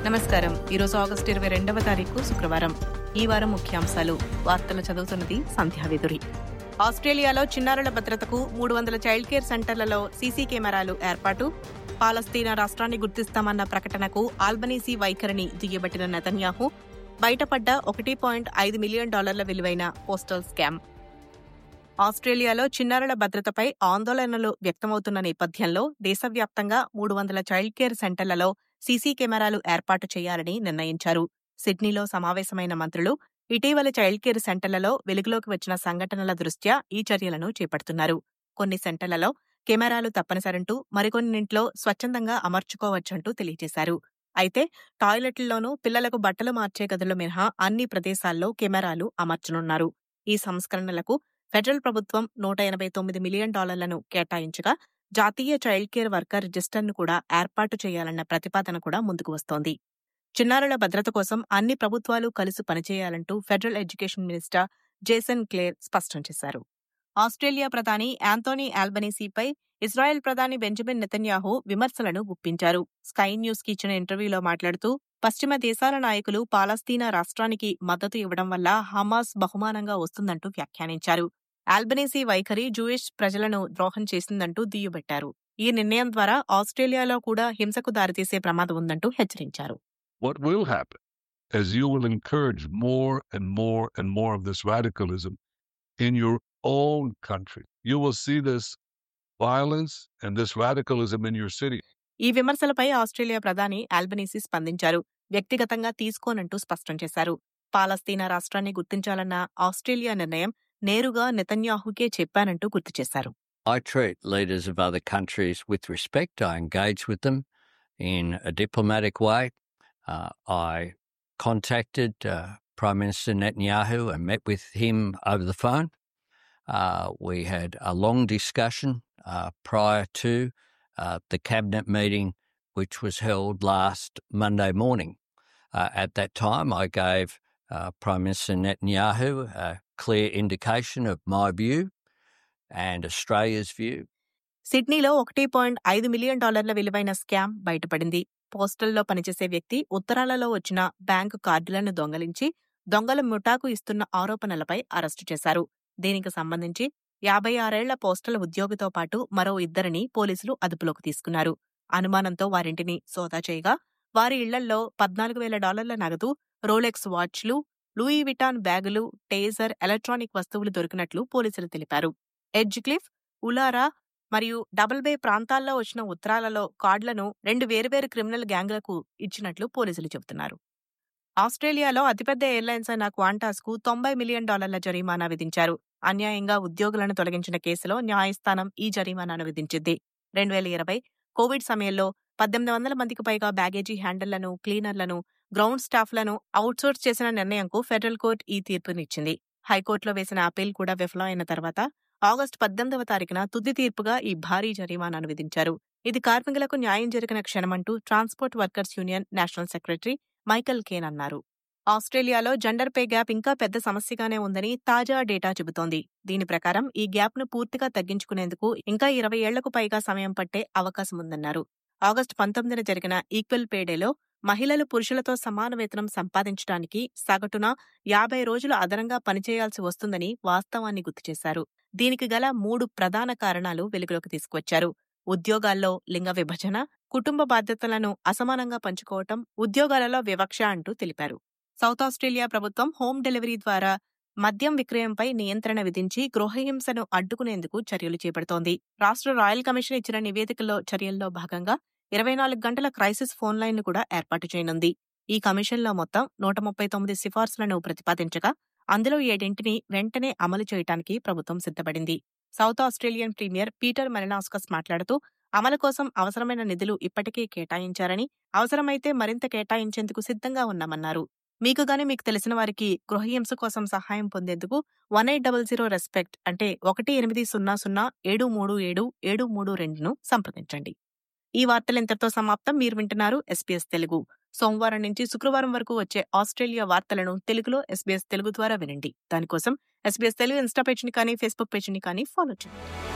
నమస్కారం ఈరోజు ఆగస్టు ఇరవై రెండవ తారీఖు శుక్రవారం ఈ వారం ముఖ్యాంశాలు వార్తలు చదువుతున్నది సంధ్యావిదురి ఆస్ట్రేలియాలో చిన్నారుల భద్రతకు మూడు వందల చైల్డ్ కేర్ సెంటర్లలో సీసీ కెమెరాలు ఏర్పాటు పాలస్తీనా రాష్ట్రాన్ని గుర్తిస్తామన్న ప్రకటనకు ఆల్బనీసీ వైఖరిని దియ్యబట్టిన నెతన్యాహు బయటపడ్డ ఒకటి పాయింట్ ఐదు మిలియన్ డాలర్ల విలువైన పోస్టల్ స్కామ్ ఆస్ట్రేలియాలో చిన్నారుల భద్రతపై ఆందోళనలు వ్యక్తమవుతున్న నేపథ్యంలో దేశవ్యాప్తంగా మూడు వందల చైల్డ్ కేర్ సెంటర్లలో సీసీ కెమెరాలు ఏర్పాటు చేయాలని నిర్ణయించారు సిడ్నీలో సమావేశమైన మంత్రులు ఇటీవల చైల్డ్ కేర్ సెంటర్లలో వెలుగులోకి వచ్చిన సంఘటనల దృష్ట్యా ఈ చర్యలను చేపడుతున్నారు కొన్ని సెంటర్లలో కెమెరాలు తప్పనిసరంటూ మరికొన్నింట్లో స్వచ్ఛందంగా అమర్చుకోవచ్చంటూ తెలియజేశారు అయితే టాయిలెట్లలోనూ పిల్లలకు బట్టలు మార్చే గదులు మినహా అన్ని ప్రదేశాల్లో కెమెరాలు అమర్చనున్నారు ఈ సంస్కరణలకు ఫెడరల్ ప్రభుత్వం నూట ఎనభై తొమ్మిది మిలియన్ డాలర్లను కేటాయించగా జాతీయ చైల్డ్ కేర్ వర్కర్ రిజిస్టర్ను కూడా ఏర్పాటు చేయాలన్న ప్రతిపాదన కూడా ముందుకు వస్తోంది చిన్నారుల భద్రత కోసం అన్ని ప్రభుత్వాలు కలిసి పనిచేయాలంటూ federal education minister Jason Clare స్పష్టం చేశారు ఆస్ట్రేలియా ప్రధాని యాంతోనీ ఆల్బనీసీపై ఇజ్రాయెల్ ప్రధాని బెంజమిన్ నెతన్యాహు విమర్శలను గుప్పించారు స్కై న్యూస్ కి ఇచ్చిన ఇంటర్వ్యూలో మాట్లాడుతూ పశ్చిమ దేశాల నాయకులు పాలస్తీనా రాష్ట్రానికి మద్దతు ఇవ్వడం వల్ల హమాస్ బహుమానంగా వస్తుందంటూ వ్యాఖ్యానించారు ఆల్బనీసీ వైఖరి జూయిష్ ప్రజలను ద్రోహం చేసిందంటూ దుయ్యబట్టారు ఈ నిర్ణయం ద్వారా ఆస్ట్రేలియాలో కూడా హింసకు దారితీసే ప్రమాదం ఉందంటూ హెచ్చరించారు what will happen is you will encourage more and more and more of this radicalism in your own country. You will see this violence and this radicalism in your city. ఈ విమర్శలపై ఆస్ట్రేలియా ప్రధాని Albanese స్పందించారు వ్యక్తిగతంగా తీసుకోనంటూ స్పష్టం చేశారు పాలస్తీనా రాష్ట్రాన్ని గుర్తించాలన్న Australia నిర్ణయం నేరుగా నెతన్యాహుకే చెప్పానంటూ గుర్తు చేశారు I treat leaders of other countries with respect. I engage with them in a diplomatic way. Uh, I contacted uh, Prime Minister Netanyahu and met with him over the phone. Uh, we had a long discussion uh, prior to uh, the cabinet meeting, which was held last Monday morning. Uh, at that time, I gave uh, Prime Minister Netanyahu a clear indication of my view and Australia's view. సిడ్నీలో ఒకటి point ఐదు million డాలర్ల విలువైన scam బయటపడింది పోస్టల్లో పనిచేసే వ్యక్తి ఉత్తరాలలో వచ్చిన bank కార్డులను దొంగలించి దొంగల ముఠాకు ఇస్తున్న ఆరోపణలపై అరెస్టు చేశారు దీనికి సంబంధించి యాభై ఆరేళ్ల పోస్టల్ ఉద్యోగితో పాటు మరో ఇద్దరిని పోలీసులు అదుపులోకి తీసుకున్నారు అనుమానంతో వారింటిని సోదా చేయగా వారి ఇళ్లల్లో పద్నాలుగు వేల డాలర్ల నగదు రోలెక్స్ వాచ్లు లూయి విటాన్ బ్యాగులు టేజర్ ఎలక్ట్రానిక్ వస్తువులు దొరికినట్లు పోలీసులు తెలిపారు ఎడ్జ్ క్లిఫ్ ఉలారా మరియు డబుల్ బే ప్రాంతాల్లో వచ్చిన ఉత్తరాలలో కార్డులను రెండు వేర్వేరు క్రిమినల్ గ్యాంగ్లకు ఇచ్చినట్లు పోలీసులు చెబుతున్నారు ఆస్ట్రేలియాలో అతిపెద్ద ఎయిర్లైన్స్ అయిన క్వాంటాస్ కు తొంభై మిలియన్ డాలర్ల జరిమానా విధించారు అన్యాయంగా ఉద్యోగులను తొలగించిన కేసులో న్యాయస్థానం ఈ జరిమానాను విధించింది రెండు వేల ఇరవై కోవిడ్ సమయంలో పద్దెనిమిది వందల మందికి పైగా బ్యాగేజీ హ్యాండిళ్లను క్లీనర్లను గ్రౌండ్ స్టాఫ్లను అవుట్సోర్స్ చేసిన నిర్ణయంకు ఫెడరల్ కోర్టు ఈ తీర్పునిచ్చింది హైకోర్టులో వేసిన అప్పీల్ కూడా విఫలమైన తర్వాత ఆగస్టు పద్దెనిమిదవ తారీఖున తుది తీర్పుగా ఈ భారీ జరిమానాను విధించారు ఇది కార్మికులకు న్యాయం జరిగిన క్షణమంటూ transport workers union national secretary Michael Kaine అన్నారు ఆస్ట్రేలియాలో జెండర్ పే గ్యాప్ ఇంకా పెద్ద సమస్యగానే ఉందని తాజా డేటా చెబుతోంది దీని ప్రకారం ఈ గ్యాప్ ను పూర్తిగా తగ్గించుకునేందుకు ఇంకా ఇరవై ఏళ్లకు పైగా సమయం పట్టే అవకాశం ఉందన్నారు ఆగస్టు పంతొమ్మిదిన జరిగిన ఈక్వల్ పే డేలో మహిళలు పురుషులతో సమాన వేతనం సంపాదించడానికి సగటున యాభై రోజులు అదనంగా పనిచేయాల్సి వస్తుందని వాస్తవాన్ని గుర్తు చేశారు దీనికి గల మూడు ప్రధాన కారణాలు వెలుగులోకి తీసుకువచ్చారు ఉద్యోగాల్లో లింగ విభజన కుటుంబ బాధ్యతలను అసమానంగా పంచుకోవటం ఉద్యోగాలలో వివక్ష అంటూ తెలిపారు సౌత్ ఆస్ట్రేలియా ప్రభుత్వం హోమ్ డెలివరీ ద్వారా మద్యం విక్రయంపై నియంత్రణ విధించి గృహహింసను అడ్డుకునేందుకు చర్యలు చేపడుతోంది రాష్ట్ర రాయల్ కమిషన్ ఇచ్చిన నివేదికలో చర్యల్లో భాగంగా ఇరవై నాలుగు గంటల క్రైసిస్ ఫోన్ లైన్ కూడా ఏర్పాటు చేయనుంది ఈ కమిషన్లో మొత్తం నూట ముప్పై తొమ్మిది సిఫార్సులను ప్రతిపాదించగా అందులో ఏడింటిని వెంటనే అమలు చేయడానికి ప్రభుత్వం సిద్ధపడింది South Australian premier Peter Malinauskas మాట్లాడుతూ అమలు కోసం అవసరమైన నిధులు ఇప్పటికే కేటాయించారని అవసరమైతే మరింత కేటాయించేందుకు సిద్ధంగా ఉన్నామన్నారు మీకు గాని మీకు తెలిసిన వారికి గృహహింస కోసం సహాయం పొందేందుకు one eight double zero respect అంటే ఒకటి ఎనిమిది సున్నా సున్నా ఏడు మూడు ఏడు ఏడు మూడు రెండును సంప్రదించండి ఈ వార్తలు ఇంతటితో సమాప్తం మీరు వింటున్నారు ఎస్పీఎస్ తెలుగు సోమవారం నుంచి శుక్రవారం వరకు వచ్చే ఆస్ట్రేలియా వార్తలను తెలుగులో ఎస్బీఎస్ తెలుగు ద్వారా వినండి దానికోసం ఎస్బీఎస్ తెలుగు ఇన్స్టా పేజ్ని కానీ ఫేస్బుక్ పేజ్ని కానీ ఫాలో చేయండి